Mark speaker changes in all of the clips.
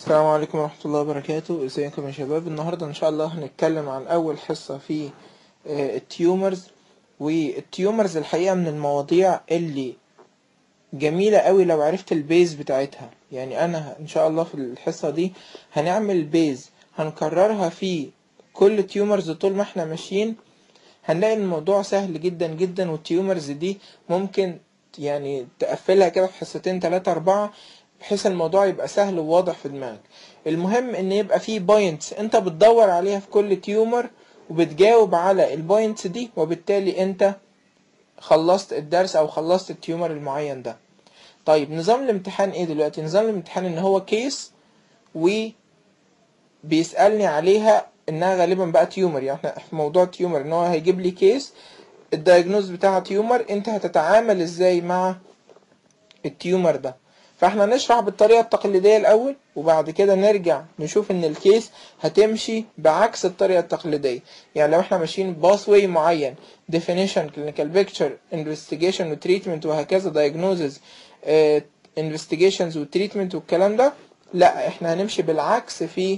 Speaker 1: السلام عليكم ورحمة الله وبركاته ازيكم يا شباب النهاردة ان شاء الله هنتكلم عن اول حصة في آه، التيومرز والتيومرز الحقيقة من المواضيع اللي جميلة قوي لو عرفت البيز بتاعتها يعني انا ان شاء الله في الحصة دي هنعمل بيز هنكررها في كل تيومرز طول ما احنا ماشيين هنلاقي الموضوع سهل جدا جدا والتيومرز دي ممكن يعني تقفلها كده في حصتين تلاتة اربعة بحيث الموضوع يبقى سهل وواضح في دماغك المهم ان يبقى فيه بوينتس انت بتدور عليها في كل تيومر وبتجاوب على البوينتس دي وبالتالي انت خلصت الدرس او خلصت التيومر المعين ده طيب نظام الامتحان ايه دلوقتي نظام الامتحان ان هو كيس و بيسألني عليها انها غالبا بقى تيومر يعني احنا في موضوع تيومر ان هو هيجيب لي كيس الدايجنوز بتاعها تيومر انت هتتعامل ازاي مع التيومر ده فاحنا نشرح بالطريقة التقليدية الأول وبعد كده نرجع نشوف إن الكيس هتمشي بعكس الطريقة التقليدية يعني لو احنا ماشيين باثوي معين definition clinical picture investigation و treatment وهكذا diagnosis uh, investigations و treatment والكلام ده لا احنا هنمشي بالعكس في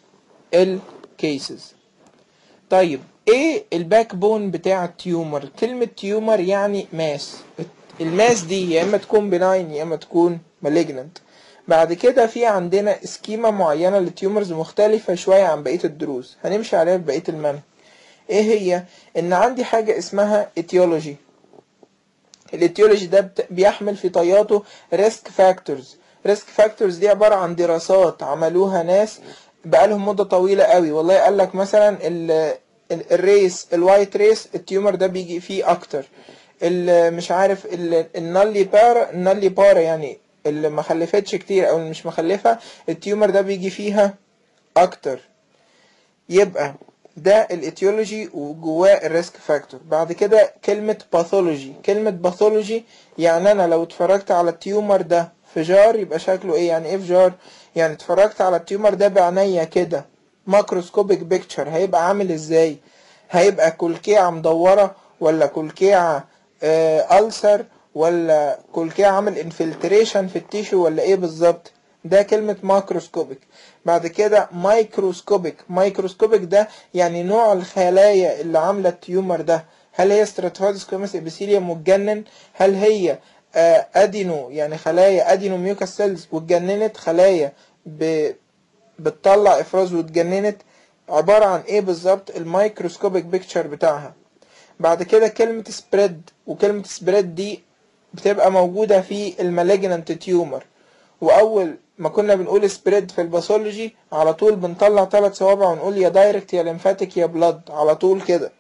Speaker 1: الكيسز طيب ايه الباك بون بتاع التيومر كلمة تيومر يعني ماس الماس دي يا اما تكون بناين يا اما تكون malignant بعد كده في عندنا سكيما معينة للتيومرز مختلفة شوية عن بقية الدروس هنمشي عليها في بقية المنهج ايه هي ان عندي حاجة اسمها etiology الاتيولوجي ده بت- بيحمل في طياته ريسك فاكتورز ريسك فاكتورز دي عبارة عن دراسات عملوها ناس بقالهم مدة طويلة قوي والله قال لك مثلا ال- ال- الريس الوايت ريس التيومر ده بيجي فيه اكتر ال- مش عارف ال- النالي بارا النالي بارا يعني اللي ما خلفتش كتير او اللي مش مخلفة التيومر ده بيجي فيها اكتر يبقى ده الاتيولوجي وجواه الريسك فاكتور بعد كده كلمة باثولوجي كلمة باثولوجي يعني انا لو اتفرجت على التيومر ده في جار يبقى شكله ايه يعني ايه في جار يعني اتفرجت على التيومر ده بعينيا كده ماكروسكوبيك بيكتشر هيبقى عامل ازاي هيبقى كلكيعة مدورة ولا كلكيعة آه ألسر ولا كلكيعة عامل انفلتريشن في التيشو ولا ايه بالظبط ده كلمة ماكروسكوبيك بعد كده مايكروسكوبيك مايكروسكوبيك ده يعني نوع الخلايا اللي عاملة التيومر ده هل هي ستراتوفايتس كوميس ابيثيليوم متجنن هل هي آه، ادينو يعني خلايا ادينو ميوكاس سيلز واتجننت خلايا ب... بتطلع افراز واتجننت عبارة عن ايه بالظبط المايكروسكوبيك بيكتشر بتاعها بعد كده كلمة سبريد وكلمة سبريد دي بتبقى موجودة في المالجنانت تيومر واول ما كنا بنقول سبريد في الباثولوجي على طول بنطلع ثلاث صوابع ونقول يا دايركت يا ليمفاتيك يا بلاد على طول كده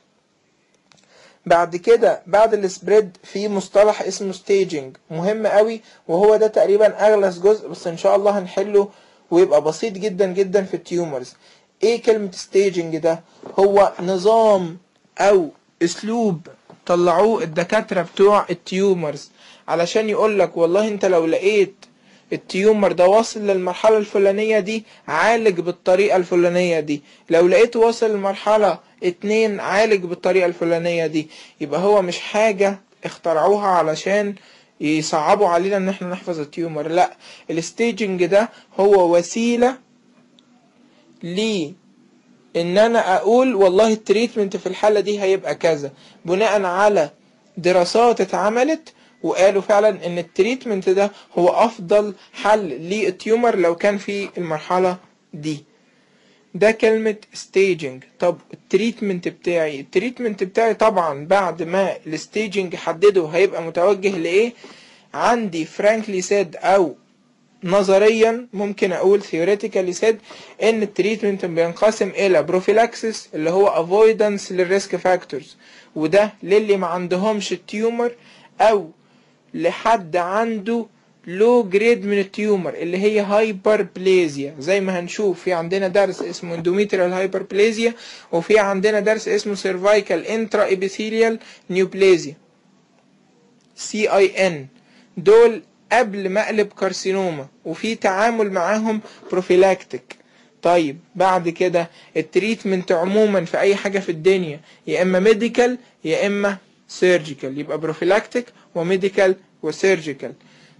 Speaker 1: بعد كده بعد السبريد في مصطلح اسمه ستيجنج مهم قوي وهو ده تقريبا اغلس جزء بس ان شاء الله هنحله ويبقى بسيط جدا جدا في التيومرز ايه كلمة ستيجنج ده هو نظام او اسلوب طلعوه الدكاترة بتوع التيومرز علشان يقولك والله انت لو لقيت التيومر ده واصل للمرحلة الفلانية دي عالج بالطريقة الفلانية دي لو لقيته واصل للمرحلة اتنين عالج بالطريقة الفلانية دي يبقى هو مش حاجة اخترعوها علشان يصعبوا علينا ان احنا نحفظ التيومر لا الستيجنج ده هو وسيلة ليه ان انا اقول والله التريتمنت في الحالة دي هيبقى كذا بناء على دراسات اتعملت وقالوا فعلا ان التريتمنت ده هو افضل حل للتيومر لو كان في المرحلة دي ده كلمة staging طب التريتمنت بتاعي التريتمنت بتاعي طبعا بعد ما الستيجنج حدده هيبقى متوجه لإيه عندي frankly said أو نظريا ممكن أقول theoretically said إن التريتمنت بينقسم إلى prophylaxis اللي هو avoidance للريسك فاكتورز وده للي ما عندهمش التيومر أو لحد عنده لو جريد من التيومر اللي هي هايبربليزيا زي ما هنشوف في عندنا درس اسمه اندوميتريال هايبربليزيا وفي عندنا درس اسمه سيرفايكال انترا ابيثيليال نيوبليزيا سي اي ان دول قبل مقلب كارسينوما وفي تعامل معاهم بروفيلاكتيك طيب بعد كده التريتمنت عموما في اي حاجه في الدنيا يا اما ميديكال يا اما سيرجيكال يبقى بروفيلاكتيك وميديكال وسيرجيكال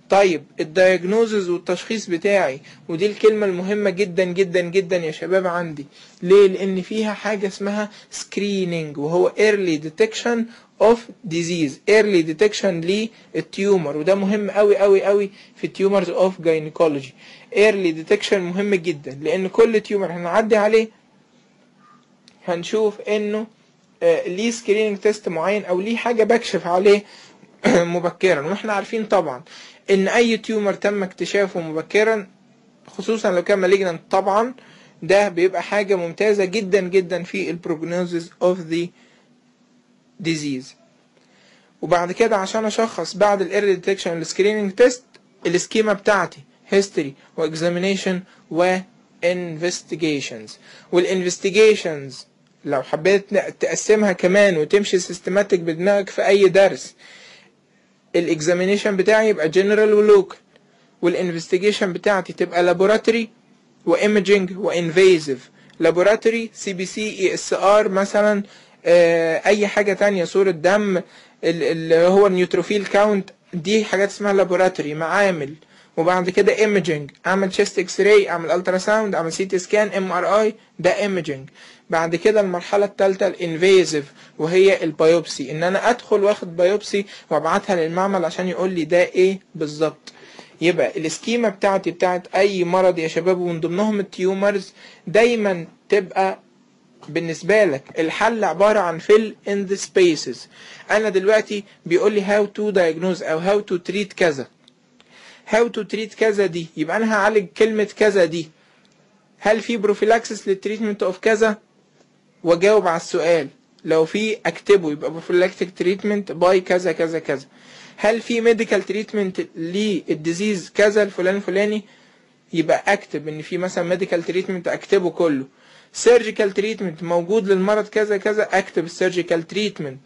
Speaker 1: طيب الدايجنوزز والتشخيص بتاعي ودي الكلمة المهمة جدا جدا جدا يا شباب عندي ليه لان فيها حاجة اسمها screening وهو early detection of disease early detection للتيومر وده مهم قوي قوي قوي في التيومرز of gynecology early detection مهم جدا لان كل تيومر هنعدي عليه هنشوف انه آه، ليه سكريننج تيست معين او ليه حاجة بكشف عليه مبكرا واحنا عارفين طبعا ان اي تيومر تم اكتشافه مبكرا خصوصا لو كان مالجنانت طبعا ده بيبقى حاجة ممتازة جدا جدا في البروجنوزز اوف ذا ديزيز وبعد كده عشان اشخص بعد الايرلي ديتكشن السكريننج تيست السكيما بتاعتي هيستوري واكزامينيشن وانفستيجيشنز والانفستيجيشنز لو حبيت ن- تقسمها كمان وتمشي سيستماتيك بدماغك في اي درس الاكزامينيشن بتاعي يبقى جنرال ولوكال والانفستيجيشن بتاعتي تبقى لابوراتوري وايمجنج وانفيزيف لابوراتوري سي بي سي اي اس ار مثلا آه، اي حاجه تانية صوره دم ال- اللي هو النيوتروفيل كاونت دي حاجات اسمها لابوراتوري معامل وبعد كده ايمجنج اعمل شيست اكس راي اعمل الترا ساوند اعمل سي تي سكان ام ار اي ده ايمجنج بعد كده المرحله الثالثه الانفيزيف وهي البيوبسي ان انا ادخل واخد بيوبسي وابعتها للمعمل عشان يقول لي ده ايه بالظبط يبقى السكيما بتاعتي بتاعت اي مرض يا شباب ومن ضمنهم التيومرز دايما تبقى بالنسبة لك الحل عبارة عن fill in the spaces أنا دلوقتي بيقول لي how to diagnose أو how to treat كذا how to treat كذا دي يبقى أنا هعالج كلمة كذا دي هل في بروفيلاكسس للتريتمنت اوف كذا واجاوب على السؤال لو في اكتبه يبقى بروفيلاكتيك تريتمنت باي كذا كذا كذا هل في ميديكال تريتمنت للديزيز كذا الفلان الفلاني يبقى اكتب ان في مثلا ميديكال تريتمنت اكتبه كله سيرجيكال تريتمنت موجود للمرض كذا كذا اكتب السيرجيكال تريتمنت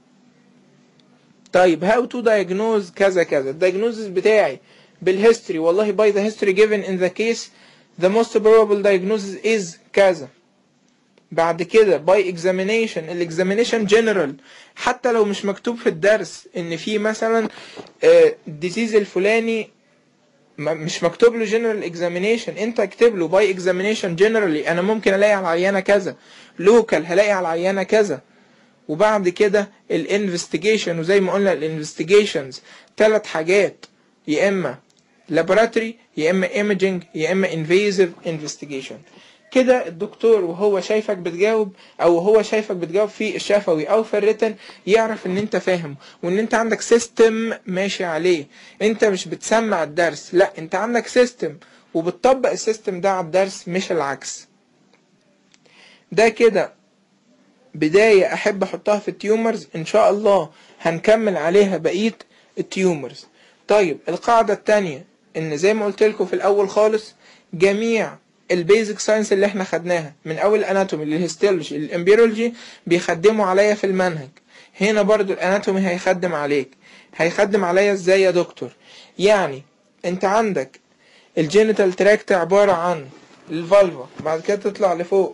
Speaker 1: طيب هاو تو diagnose كذا كذا الدايجنوزس بتاعي بالهيستوري والله by the history given in the case the most probable diagnosis is كذا بعد كده باي اكزامينيشن الاكزامينيشن جنرال حتى لو مش مكتوب في الدرس ان في مثلا الديزيز الفلاني ما- مش مكتوب له جنرال اكزامينيشن انت اكتب له باي اكزامينيشن جنرالي انا ممكن الاقي على العيانه كذا لوكال هلاقي على العيانه كذا وبعد كده الانفستيجيشن وزي ما قلنا الانفستيجيشنز ثلاث حاجات يا اما لابوراتوري يا اما ايمجنج يا اما انفيزيف انفستيجيشن كده الدكتور وهو شايفك بتجاوب او هو شايفك بتجاوب في الشفوي او في الريتن يعرف ان انت فاهم وان انت عندك سيستم ماشي عليه انت مش بتسمع الدرس لا انت عندك سيستم وبتطبق السيستم ده على الدرس مش العكس ده كده بداية أحب أحطها في التيومرز إن شاء الله هنكمل عليها بقية التيومرز طيب القاعدة التانية إن زي ما قلت لكم في الأول خالص جميع البيزك ساينس اللي احنا خدناها من أول الأناتومي للهيستولوجي للإمبيرولوجي بيخدموا عليا في المنهج هنا برضو الأناتومي هيخدم عليك هيخدم عليا إزاي يا دكتور يعني أنت عندك الجينيتال تراكت عبارة عن الفالفا بعد كده تطلع لفوق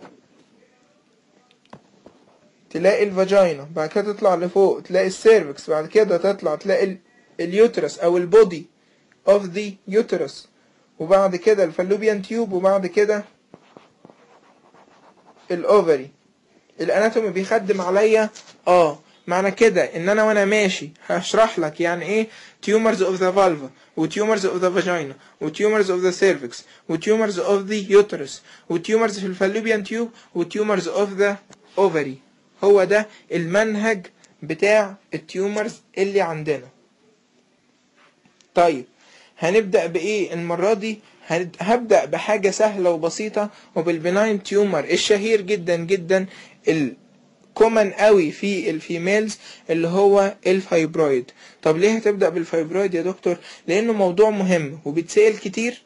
Speaker 1: تلاقي الفاجينا بعد كده تطلع لفوق تلاقي السيرفكس بعد كده تطلع تلاقي ال- اليوترس او البودي اوف ذا يوترس وبعد كده الفالوبيان تيوب وبعد كده الاوفري الاناتومي بيخدم عليا اه معنى كده ان انا وانا ماشي هشرح لك يعني ايه tumors of the vulva وtumors of the vagina وtumors of the cervix وtumors of the uterus وtumors في الفالوبيان تيوب وtumors of the ovary هو ده المنهج بتاع التيومرز اللي عندنا طيب هنبدأ بإيه المرة دي هن- هبدأ بحاجة سهلة وبسيطة وبالبناين تيومر الشهير جدا جدا الكومن قوي في الفيميلز اللي هو الفايبرويد طب ليه هتبدأ بالفايبرويد يا دكتور لأنه موضوع مهم وبيتسأل كتير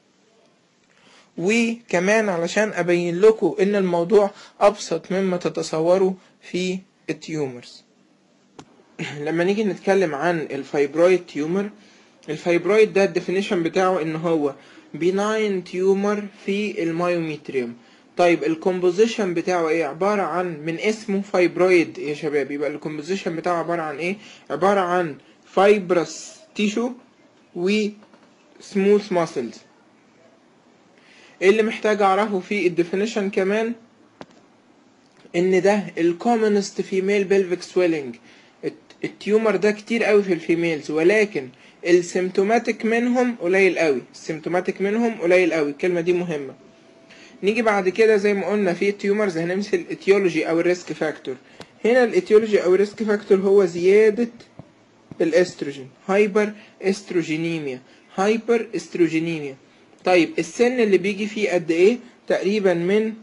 Speaker 1: وكمان علشان أبين لكم إن الموضوع أبسط مما تتصوروا في التيومرز لما نيجي نتكلم عن الفايبرويد تيومر الفايبرويد ده الديفينيشن بتاعه ان هو بيناين تيومر في المايوميتريوم طيب الكومبوزيشن بتاعه ايه عبارة عن من اسمه فايبرويد يا شباب يبقى الكومبوزيشن بتاعه عبارة عن ايه عبارة عن فايبرس تيشو و smooth muscles ايه اللي محتاج اعرفه في الديفينيشن كمان ان ده الكومنست فيميل بلفيك سويلنج التيومر ده كتير قوي في الفيميلز ولكن السيمتوماتيك منهم قليل قوي السيمتوماتيك منهم قليل قوي الكلمه دي مهمه نيجي بعد كده زي ما قلنا في التيومرز هنمثل الاتيولوجي او الريسك فاكتور هنا الاتيولوجي او الريسك فاكتور هو زياده الاستروجين هايبر استروجينيميا هايبر استروجينيميا طيب السن اللي بيجي فيه قد ايه تقريبا من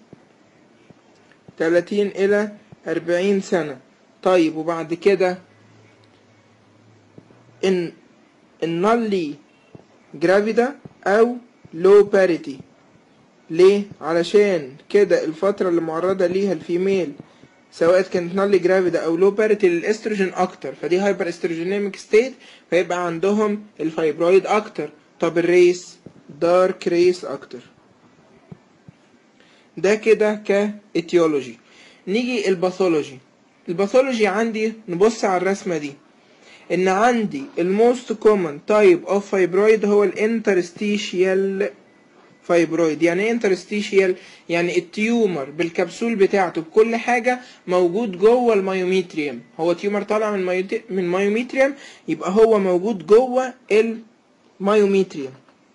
Speaker 1: 30 الى 40 سنة طيب وبعد كده ان النالي جرافيدا او لو باريتي ليه علشان كده الفترة اللي معرضة ليها الفيميل سواء كانت نالي جرافيدا او لو باريتي للاستروجين اكتر فدي هايبر استروجينيميك ستيت فيبقى عندهم الفايبرويد اكتر طب الريس دارك ريس اكتر ده كده كاتيولوجي نيجي الباثولوجي الباثولوجي عندي نبص على الرسمه دي ان عندي الموست كومن تايب اوف فايبرويد هو الانترستيشيال فايبرويد يعني ايه انترستيشيال يعني التيومر بالكبسول بتاعته بكل حاجه موجود جوه المايوميتريوم هو تيومر طالع من مايوت... من مايوميتريوم يبقى هو موجود جوه المايوميتريوم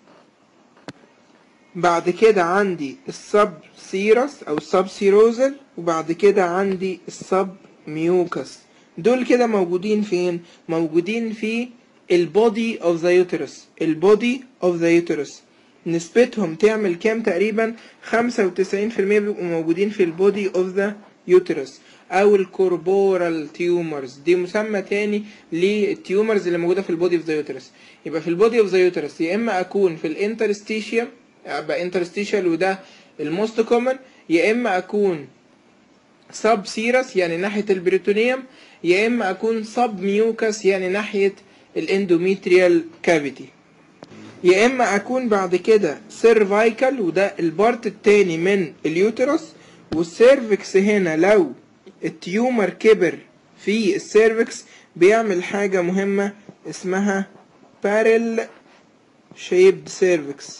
Speaker 1: بعد كده عندي السب سيرس او السب سيروزل وبعد كده عندي السب ميوكس دول كده موجودين فين موجودين في البودي اوف ذا يوترس البودي اوف ذا يوترس نسبتهم تعمل كام تقريبا 95% بيبقوا موجودين في البودي اوف ذا يوترس او الكوربورال تيومرز دي مسمى تاني للتيومرز اللي موجوده في البودي اوف ذا يوترس يبقى في البودي اوف ذا يوترس يا اما اكون في الانترستيشيوم يبقى انترستيشال وده الموست كومن يا اما اكون سب سيرس يعني ناحيه البريتونيوم يا اما اكون سب ميوكس يعني ناحيه الاندوميتريال كافيتي يا اما اكون بعد كده سيرفايكال وده البارت التاني من اليوترس والسيرفكس هنا لو التيومر كبر في السيرفكس بيعمل حاجة مهمة اسمها بارل شيبد سيرفكس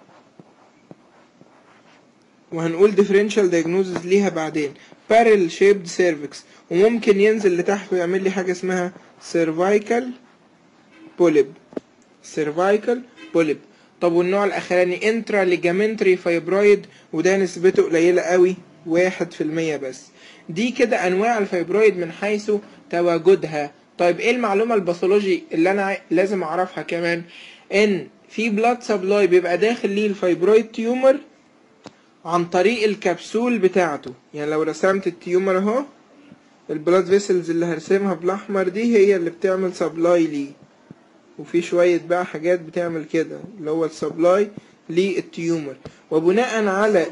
Speaker 1: وهنقول differential diagnosis ليها بعدين بارل شيبد سيرفكس وممكن ينزل لتحت ويعمل لي حاجة اسمها cervical polyp cervical polyp طب والنوع الاخراني انترا ليجامنتري فايبرويد وده نسبته قليلة قوي واحد في المية بس دي كده انواع الفايبرويد من حيث تواجدها طيب ايه المعلومة الباثولوجي اللي انا لازم اعرفها كمان ان في بلاد سبلاي بيبقى داخل ليه الفايبرويد تيومر عن طريق الكبسول بتاعته يعني لو رسمت التيومر اهو البلاد فيسلز اللي هرسمها بالاحمر دي هي اللي بتعمل سبلاي ليه وفي شوية بقى حاجات بتعمل كده اللي هو السبلاي للتيومر وبناء على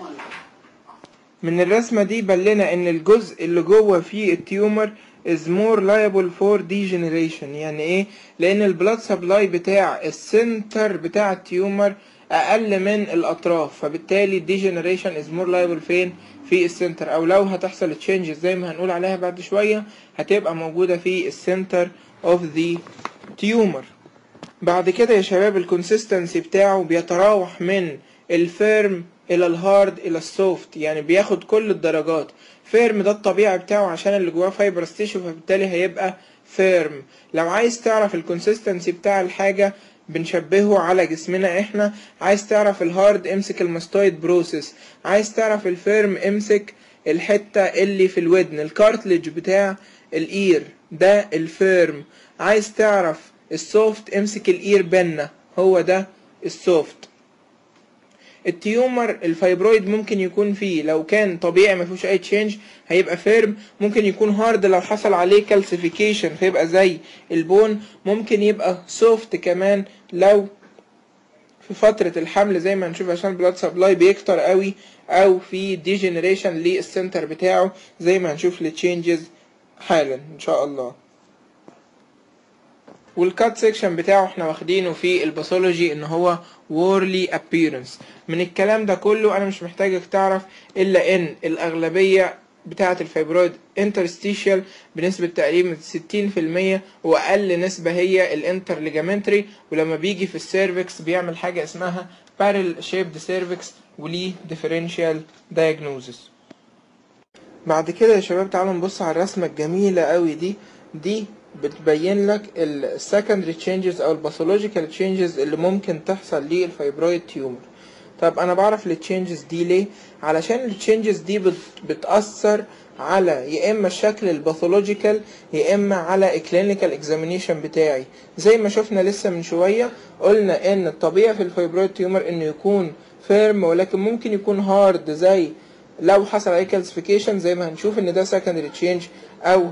Speaker 1: من الرسمة دي بلنا ان الجزء اللي جوه فيه التيومر is more liable for degeneration يعني ايه لان البلاد سبلاي بتاع السنتر بتاع التيومر اقل من الاطراف فبالتالي degeneration is more liable فين في السنتر او لو هتحصل changes زي ما هنقول عليها بعد شوية هتبقى موجودة في السنتر of the tumor بعد كده يا شباب الكونسيستنسي بتاعه بيتراوح من الفيرم الى الهارد الى السوفت يعني بياخد كل الدرجات فيرم ده الطبيعي بتاعه عشان اللي جواه فايبر تيشو فبالتالي هيبقى فيرم لو عايز تعرف الكونسيستنسي بتاع الحاجة بنشبهه على جسمنا احنا عايز تعرف الهارد امسك الماستويد بروسيس عايز تعرف الفيرم امسك الحتة اللي في الودن الكارتلج بتاع الاير ده الفيرم عايز تعرف السوفت امسك الاير بنة هو ده السوفت التيومر الفايبرويد ممكن يكون فيه لو كان طبيعي ما فيهوش اي تشينج هيبقى فيرم ممكن يكون هارد لو حصل عليه كالسيفيكيشن فيبقى زي البون ممكن يبقى سوفت كمان لو في فترة الحمل زي ما هنشوف عشان البلاد سبلاي بيكتر قوي او في ديجنريشن للسنتر بتاعه زي ما هنشوف التشينجز حالا ان شاء الله والكات سيكشن بتاعه احنا واخدينه في الباثولوجي ان هو وورلي appearance من الكلام ده كله انا مش محتاجك تعرف الا ان الاغلبية بتاعة الفيبرويد انترستيشيال بنسبة تقريبا 60% وأقل نسبة هي الانتر ليجامنتري ولما بيجي في السيرفكس بيعمل حاجة اسمها بارل شيبد سيرفكس وليه ديفرنشال دايجنوزس بعد كده يا شباب تعالوا نبص على الرسمة الجميلة قوي دي دي بتبين لك السكندري تشينجز او الباثولوجيكال تشينجز اللي ممكن تحصل للفايبرويد تيومر طب انا بعرف التشينجز دي ليه علشان التشينجز دي بت بتأثر على يا اما الشكل الباثولوجيكال يا اما على الكلينيكال اكزامينيشن بتاعي زي ما شفنا لسه من شويه قلنا ان الطبيعي في الفايبرويد تيومر انه يكون فيرم ولكن ممكن يكون هارد زي لو حصل عليه كالسيفيكيشن زي ما هنشوف ان ده سكندري تشينج او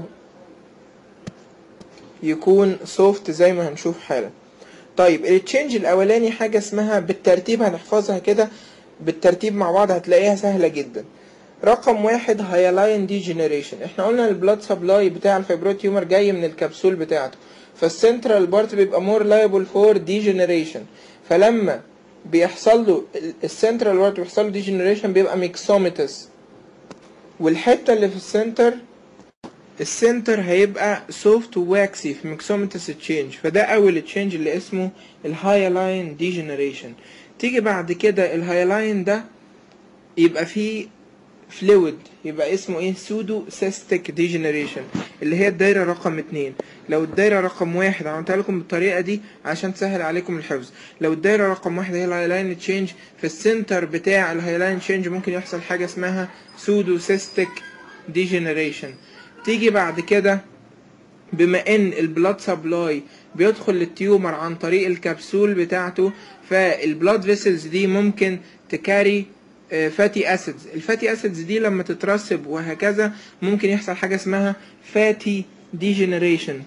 Speaker 1: يكون سوفت زي ما هنشوف حالا طيب التشينج الاولاني حاجه اسمها بالترتيب هنحفظها كده بالترتيب مع بعض هتلاقيها سهله جدا رقم واحد هايلاين دي جنريشن احنا قلنا البلاد سبلاي بتاع الفيبرويد تيومر جاي من الكبسول بتاعته فالسنترال بارت بيبقى مور لايبل فور دي جنريشن فلما بيحصل له السنترال بارت بيحصل له دي جنريشن بيبقى ميكسوميتس والحته اللي في السنتر السنتر هيبقى سوفت وواكسي في ميكسوميتس تشينج فده اول تشينج اللي اسمه الهايلاين دي جنريشن تيجي بعد كده الهايلاين ده يبقى فيه فلويد يبقى اسمه ايه سودو سيستيك ديجنريشن اللي هي الدايره رقم اتنين لو الدايره رقم واحد عملتها لكم بالطريقه دي عشان تسهل عليكم الحفظ لو الدايره رقم واحد هي الهايلاين تشينج في السنتر بتاع الهايلاين تشينج ممكن يحصل حاجه اسمها سودو سيستيك ديجنريشن تيجي بعد كده بما ان البلاد سبلاي بيدخل للتيومر عن طريق الكبسول بتاعته فالبلاد فيسلز دي ممكن تكاري فاتي اسيدز الفاتي اسيدز دي لما تترسب وهكذا ممكن يحصل حاجه اسمها فاتي ديجنريشن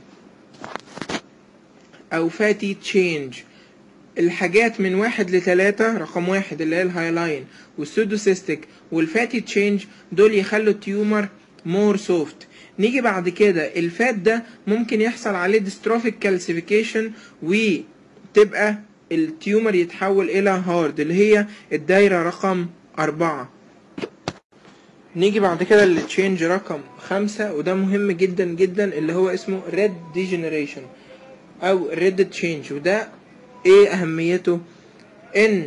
Speaker 1: او فاتي تشينج الحاجات من واحد لتلاتة رقم واحد اللي هي الهايلاين والسودوسيستيك والفاتي تشينج دول يخلوا التيومر مور سوفت نيجي بعد كده الفات ده ممكن يحصل عليه ديستروفيك كالسيفيكيشن وتبقى التيومر يتحول الى هارد اللي هي الدايرة رقم أربعة نيجي بعد كده للتشينج رقم خمسة وده مهم جدا جدا اللي هو اسمه ريد ديجنريشن أو ريد تشينج وده ايه أهميته إن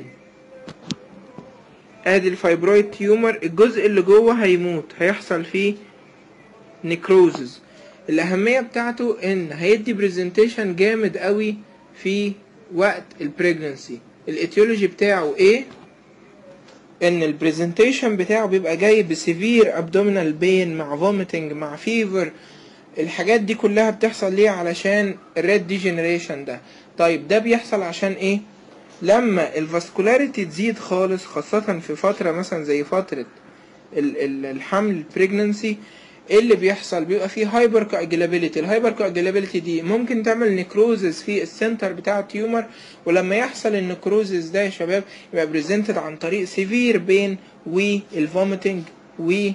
Speaker 1: ادي الفايبرويد تيومر الجزء اللي جوه هيموت هيحصل فيه نيكروزز الأهمية بتاعته إن هيدي برزنتيشن جامد قوي في وقت البريجنسي الاتيولوجي بتاعه ايه ان البرزنتيشن بتاعه بيبقى جاي بسيفير ابدومينال بين مع فوميتنج مع فيفر الحاجات دي كلها بتحصل ليه علشان الريد ديجنريشن ده طيب ده بيحصل عشان ايه لما الفاسكولاريتي تزيد خالص خاصة في فترة مثلا زي فترة الحمل البريجننسي ايه اللي بيحصل بيبقى فيه هايبر كواجيلابيلتي الهايبر كواجيلابيلتي دي ممكن تعمل نيكروزز في السنتر بتاع التيومر ولما يحصل النيكروزز ده يا شباب يبقى بريزنتد عن طريق سيفير بين والفوميتنج و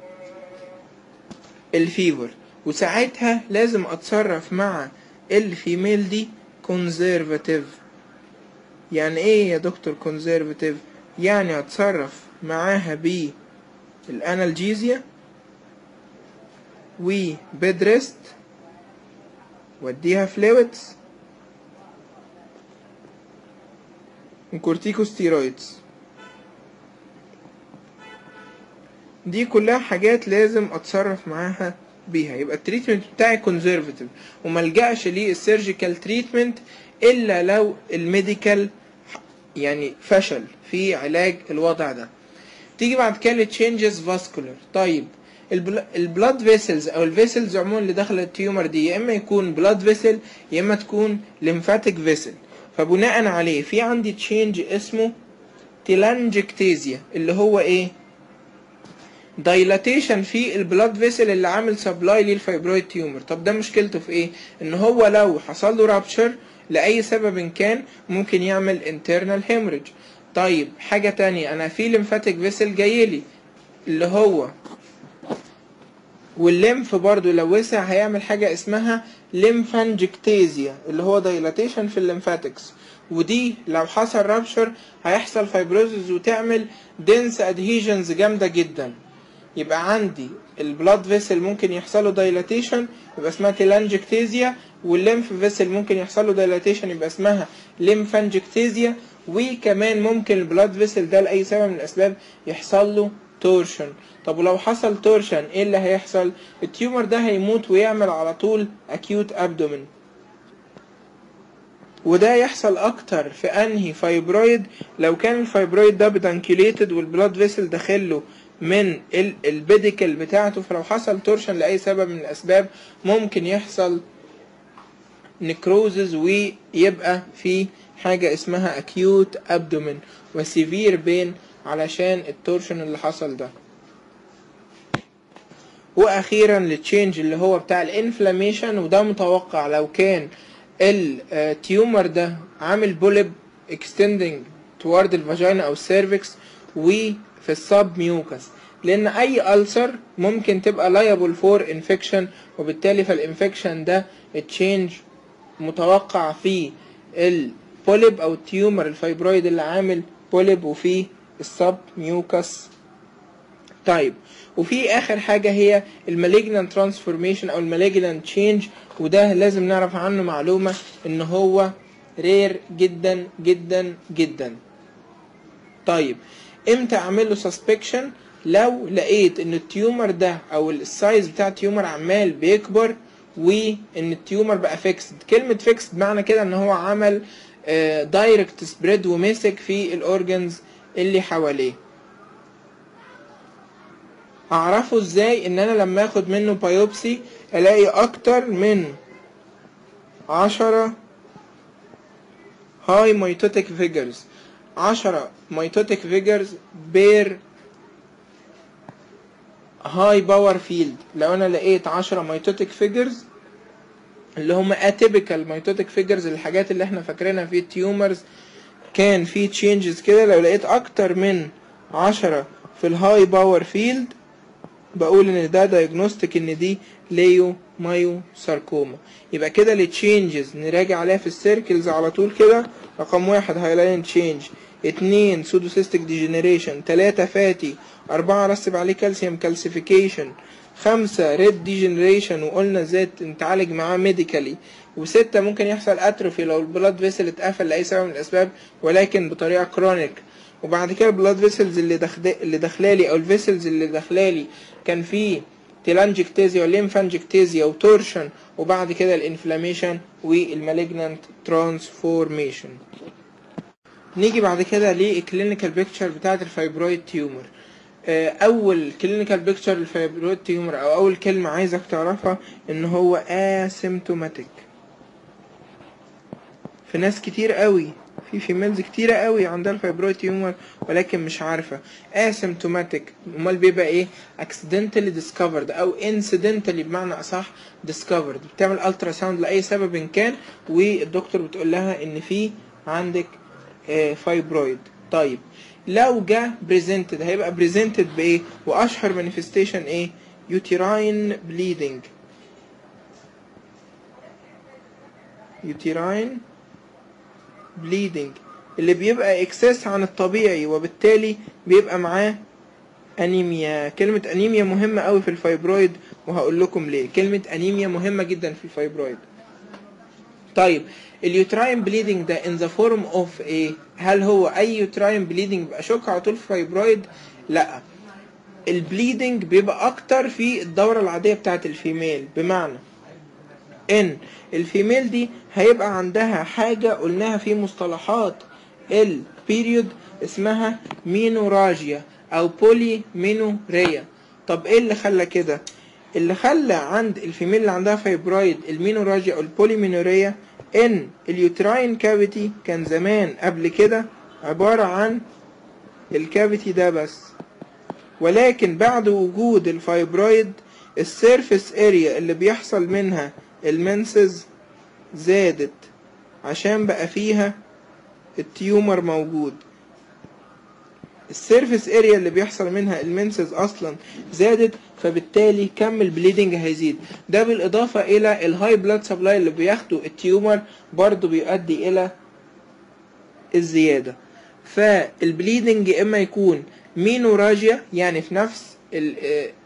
Speaker 1: الفيفر وساعتها لازم اتصرف مع الفيميل دي كونزرفاتيف يعني ايه يا دكتور كونزرفاتيف يعني اتصرف معاها بالانالجيزيا وبيد ريست واديها فلويدز وكورتيكوستيرويدز دي كلها حاجات لازم اتصرف معاها بيها يبقى التريتمنت بتاعي كونزرفتيف وملجأش للسيرجيكال تريتمنت الا لو الميديكال يعني فشل في علاج الوضع ده تيجي بعد كده تشينجز فاسكولار طيب البلاد فيسلز او الفيسلز عموما اللي داخله التيومر دي يا اما يكون بلاد فيسل يا اما تكون ليمفاتيك فيسل فبناء عليه في عندي تشينج اسمه تيلانجكتيزيا اللي هو ايه دايلاتيشن في البلاد فيسل اللي عامل سبلاي للفايبرويد تيومر طب ده مشكلته في ايه ان هو لو حصل له رابشر لاي سبب كان ممكن يعمل انترنال هيموريج طيب حاجه تانية انا في ليمفاتيك فيسل جايلي اللي هو والليمف برضو لو وسع هيعمل حاجة اسمها ليمفانجكتيزيا اللي هو دايلاتيشن في الليمفاتكس ودي لو حصل رابشر هيحصل فايبروزز وتعمل دنس ادهيجنز جامدة جدا يبقى عندي البلاد فيسل ممكن يحصل له دايلاتيشن يبقى اسمها تيلانجكتيزيا والليمف فيسل ممكن يحصل له دايلاتيشن يبقى اسمها ليمفانجكتيزيا وكمان ممكن البلاد فيسل ده لاي سبب من الاسباب يحصل له تورشن طب ولو حصل تورشن ايه اللي هيحصل التيومر ده هيموت ويعمل على طول اكيوت ابدومين وده يحصل اكتر في انهي فايبرويد لو كان الفايبرويد ده بدانكيوليتد والبلاد فيسل داخله من البيديكل بتاعته فلو حصل تورشن لاي سبب من الاسباب ممكن يحصل نكروزز ويبقى في حاجة اسمها اكيوت ابدومين وسيفير بين علشان التورشن اللي حصل ده واخيرا التشينج اللي هو بتاع الانفلاميشن وده متوقع لو كان التيومر ده عامل بولب اكستندنج توارد الفاجينا او السيرفكس وفي السب ميوكس لان اي ألسر ممكن تبقى liable فور انفكشن وبالتالي فالانفكشن ده التشينج متوقع في البوليب او التيومر الفايبرويد اللي عامل بوليب وفي السب ميوكس طيب وفي اخر حاجة هي المالجنان ترانسفورميشن او المالجنان تشينج وده لازم نعرف عنه معلومة ان هو رير جدا جدا جدا طيب امتى اعمل له سسبكشن لو لقيت ان التيومر ده او السايز بتاع التيومر عمال بيكبر وان التيومر بقى فيكسد كلمة فيكسد معنى كده ان هو عمل دايركت سبريد ومسك في الاورجنز اللي حواليه اعرفه ازاي ان انا لما اخد منه بايوبسي الاقي اكتر من عشرة هاي ميتوتيك فيجرز عشرة ميتوتيك فيجرز بير هاي باور فيلد لو انا لقيت عشرة ميتوتيك فيجرز اللي هم اتيبيكال ميتوتيك فيجرز الحاجات اللي احنا فاكرينها في التيومرز كان في تشينجز كده لو لقيت اكتر من عشرة في الهاي باور فيلد بقول ان ده دايجنوستيك ان دي ليو مايو ساركوما يبقى كده التشينجز نراجع عليها في السيركلز على طول كده رقم واحد هايلاين تشينج اتنين سودوسيستيك ديجنريشن تلاتة فاتي أربعة رسب عليه كالسيوم كالسيفيكيشن خمسة ريد ديجنريشن وقلنا ازاي نتعالج معاه ميديكالي وستة ممكن يحصل اتروفي لو البلاد فيسل اتقفل لأي سبب من الأسباب ولكن بطريقة كرونيك وبعد كده البلاد فيسلز اللي داخل اللي داخلالي او الفيسلز اللي داخلالي كان فيه تيلانجكتيزيا وليمفانجكتيزيا وتورشن وبعد كده الانفلاميشن والمالجنانت ترانسفورميشن نيجي بعد كده للكلينيكال بيكتشر بتاعه الفايبرويد تيومر اول كلينيكال بيكتشر للفايبرويد تيومر او اول كلمه عايزك تعرفها ان هو اسيمتوماتيك في ناس كتير قوي في فيميلز كتيرة قوي عندها الفايبرويد تيومر ولكن مش عارفة اسيمتوماتيك امال بيبقى ايه accidentally discovered او incidentally بمعنى اصح discovered بتعمل الترا ساوند لاي سبب إن كان والدكتور بتقول لها ان في عندك فايبرويد طيب لو جه بريزنتد هيبقى بريزنتد بايه واشهر مانيفستيشن ايه يوتيراين بليدنج يوتيراين بليدنج اللي بيبقى اكسس عن الطبيعي وبالتالي بيبقى معاه انيميا كلمة انيميا مهمة قوي في الفايبرويد وهقول لكم ليه كلمة انيميا مهمة جدا في الفايبرويد طيب اليوتراين بليدنج ده in the form of ايه هل هو اي يوتراين بليدنج بيبقى شوك على طول في الفايبرويد لا البليدنج بيبقى اكتر في الدورة العادية بتاعت الفيميل بمعنى ان الفيميل دي هيبقى عندها حاجة قلناها في مصطلحات البيريود اسمها مينوراجيا او بولي مينوريا طب ايه اللي خلى كده اللي خلى عند الفيميل اللي عندها فايبرويد المينوراجيا او البوليمينوريا ان اليوتراين كافيتي كان زمان قبل كده عبارة عن الكافيتي ده بس ولكن بعد وجود الفايبرويد السيرفيس اريا اللي بيحصل منها المنسز زادت عشان بقى فيها التيومر موجود السيرفيس اريا اللي بيحصل منها المنسز اصلا زادت فبالتالي كم البليدنج هيزيد ده بالاضافة الى الهاي بلاد سبلاي اللي بياخده التيومر برضو بيؤدي الى الزيادة فالبليدنج اما يكون مينوراجيا يعني في نفس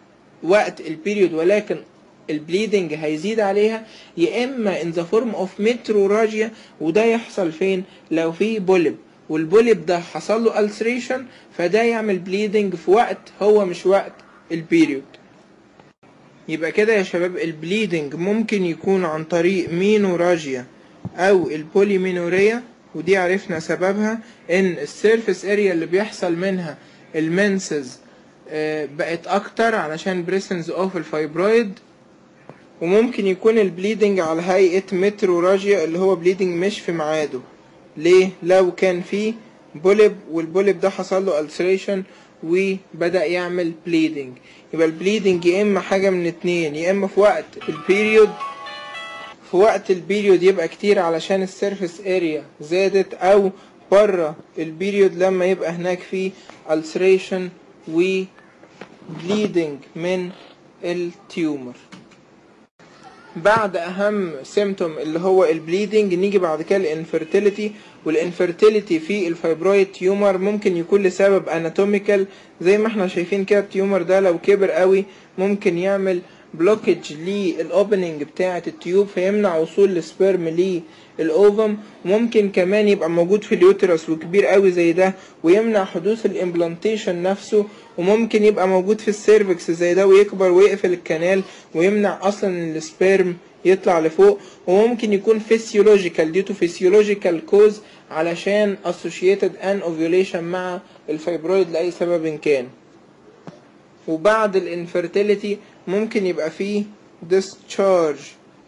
Speaker 1: وقت البيريود ولكن البليدنج هيزيد عليها يا اما in the form of metrorrhagia وده يحصل فين لو في بولب والبولب ده حصل له ulceration فده يعمل بليدنج في وقت هو مش وقت البيريود يبقى كده يا شباب البليدنج ممكن يكون عن طريق مينوراجيا او البوليمينوريا ودي عرفنا سببها ان السيرفيس اريا اللي بيحصل منها المنسز بقت اكتر علشان بريسنز اوف الفايبرويد وممكن يكون البليدنج على هيئة متروراجيا اللي هو بليدنج مش في ميعاده ليه لو كان في بولب والبولب ده حصل له ulceration وبدأ يعمل بليدنج يبقى البليدنج يا اما حاجة من اتنين يا اما في وقت البيريود في وقت البيريود يبقى كتير علشان السيرفيس اريا زادت او بره البيريود لما يبقى هناك في ulceration و bleeding من التيومر بعد اهم سيمتوم اللي هو البليدنج نيجي بعد كده الانفرتيليتي والانفرتيليتي في الفايبرويد تيومر ممكن يكون لسبب اناتوميكال زي ما احنا شايفين كده التيومر ده لو كبر قوي ممكن يعمل بلوكج للاوبننج بتاعه التيوب فيمنع وصول السبرم للاوفم ممكن كمان يبقى موجود في اليوترس وكبير قوي زي ده ويمنع حدوث الامبلانتيشن نفسه وممكن يبقى موجود في السيرفكس زي ده ويكبر ويقفل الكنال ويمنع اصلا ان السبرم يطلع لفوق وممكن يكون فيسيولوجيكال دي تو فيسيولوجيكال كوز علشان associated ان ovulation مع الفايبرويد لاي سبب كان وبعد الانفرتيليتي ممكن يبقى فيه discharge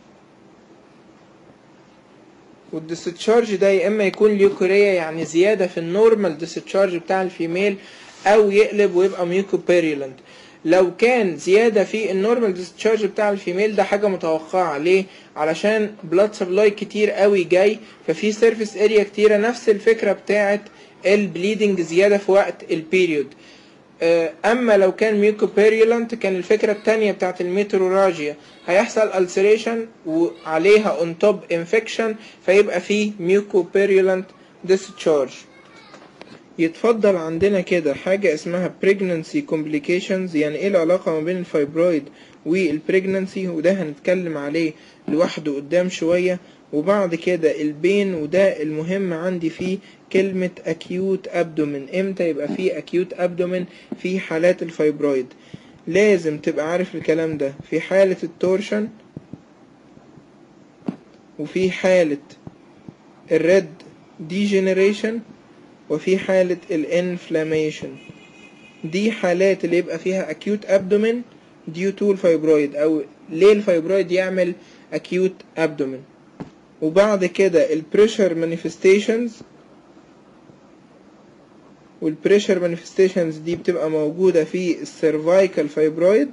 Speaker 1: والديسشارج ده يا اما يكون ليوكوريا يعني زياده في النورمال ديسشارج بتاع الفيميل او يقلب ويبقى ميوكوبيريولنت لو كان زياده في النورمال ديسشارج بتاع الفيميل ده حاجه متوقعه ليه علشان بلاد سبلاي كتير قوي جاي ففي سيرفيس اريا كتيره نفس الفكره بتاعه البليدنج زياده في وقت البيريود اما لو كان ميوكوبيريولنت كان الفكره التانية بتاعت الميتروراجيا هيحصل ulceration وعليها on top infection فيبقى فيه ميوكوبيريولنت discharge يتفضل عندنا كده حاجة اسمها pregnancy complications يعني ايه العلاقة ما بين الفايبرويد والبريجنانسي وده هنتكلم عليه لوحده قدام شوية وبعد كده البين وده المهم عندي فيه كلمة acute abdomen امتى يبقى فيه acute abdomen في حالات الفايبرويد لازم تبقى عارف الكلام ده في حالة التورشن وفي حالة الريد ديجنريشن وفي حالة الانفلاميشن دي حالات اللي يبقى فيها acute abdomen due to الفايبرويد او ليه الفايبرويد يعمل acute abdomen وبعد كده البريشر manifestations والبريشر مانيفستيشنز دي بتبقى موجودة في السيرفايكال فايبرويد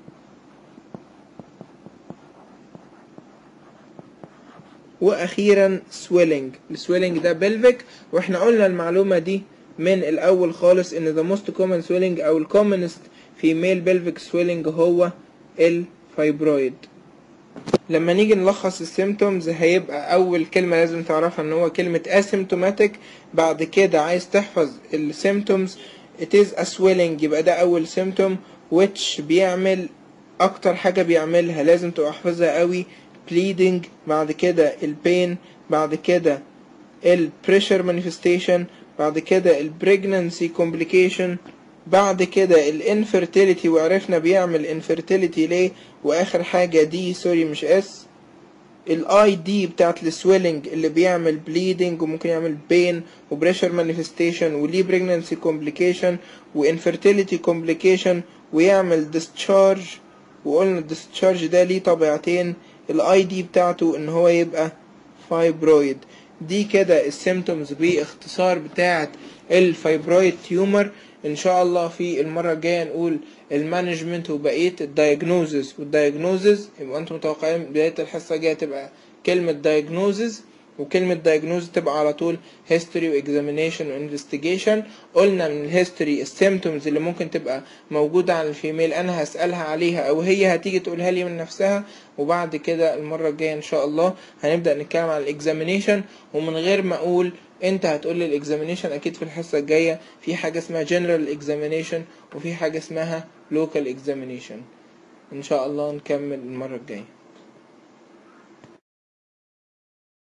Speaker 1: واخيرا سويلنج السويلنج ده بلفيك واحنا قلنا المعلومة دي من الاول خالص ان the most common swelling او ال commonest female pelvic swelling هو الفايبرويد لما نيجي نلخص السيمتومز هيبقى اول كلمه لازم تعرفها ان هو كلمه asymptomatic بعد كده عايز تحفظ السيمتومز it is a swelling يبقى ده اول symptom which بيعمل اكتر حاجه بيعملها لازم تبقى حافظها قوي bleeding بعد كده البين بعد كده البريشر manifestation بعد كده البريجنانسي complication بعد كده الانفرتيليتي وعرفنا بيعمل انفرتيليتي ليه واخر حاجة دي سوري مش اس الاي دي بتاعت السويلنج اللي بيعمل بليدنج وممكن يعمل بين وبريشر مانيفستيشن وليه بريجنانسي كومبليكيشن وانفرتيليتي كومبليكيشن ويعمل ديسشارج وقلنا الديسشارج ده ليه طبيعتين الاي دي بتاعته ان هو يبقى فايبرويد دي كده السيمتومز باختصار بتاعت الفايبرويد تيومر ان شاء الله في المره الجايه نقول المانجمنت وبقيه الدايجنوزز والدايجنوزز يبقى انتم متوقعين بدايه الحصه الجايه تبقى كلمه دايجنوزز وكلمة diagnose تبقى على طول history و examination و investigation قلنا من الهيستوري السيمتومز اللي ممكن تبقى موجودة عن الفيميل أنا هسألها عليها أو هي هتيجي تقولها لي من نفسها وبعد كده المرة الجاية إن شاء الله هنبدأ نتكلم عن الاكزامينيشن ومن غير ما أقول انت هتقول لي الاكزامينيشن اكيد في الحصه الجايه في حاجه اسمها جنرال اكزامينيشن وفي حاجه اسمها لوكال اكزامينيشن ان شاء الله نكمل المرة الجاية